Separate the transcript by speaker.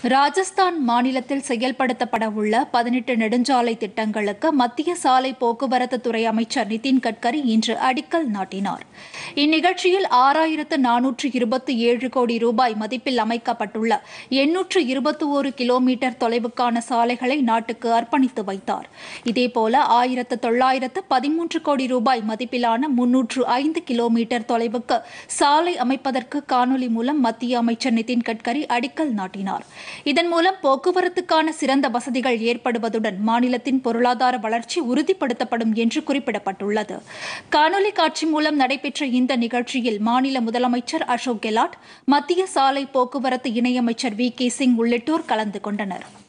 Speaker 1: ராஜஸ்தான் மாநிலத்தில் செயல்படுத்தப்பட உள்ள பதினெட்டு நெடுஞ்சாலை திட்டங்களுக்கு மத்திய சாலை போக்குவரத்து துறை அமைச்சர் நிதின் கட்கரி இன்று அடிக்கல் நாட்டினார் இந்நிகழ்ச்சியில் ஆறாயிரத்து நானூற்று இருபத்தி ஏழு கோடி ரூபாய் மதிப்பில் அமைக்கப்பட்டுள்ள எண்ணூற்று இருபத்தி ஒரு கிலோமீட்டர் தொலைவுக்கான சாலைகளை நாட்டுக்கு அர்ப்பணித்து வைத்தார் இதேபோல ஆயிரத்து தொள்ளாயிரத்து பதிமூன்று கோடி ரூபாய் மதிப்பிலான முன்னூற்று ஐந்து கிலோமீட்டர் தொலைவுக்கு சாலை அமைப்பதற்கு காணொலி மூலம் மத்திய அமைச்சர் நிதின் கட்கரி அடிக்கல் நாட்டினார் இதன் மூலம் போக்குவரத்துக்கான சிறந்த வசதிகள் ஏற்படுவதுடன் மாநிலத்தின் பொருளாதார வளர்ச்சி உறுதிப்படுத்தப்படும் என்று குறிப்பிடப்பட்டுள்ளது காணொலி காட்சி மூலம் நடைபெற்ற இந்த நிகழ்ச்சியில் மாநில முதலமைச்சர் அசோக் கெலாட் மத்திய சாலை போக்குவரத்து இணையமைச்சர் வி கே சிங் உள்ளிட்டோர் கலந்து கொண்டனர்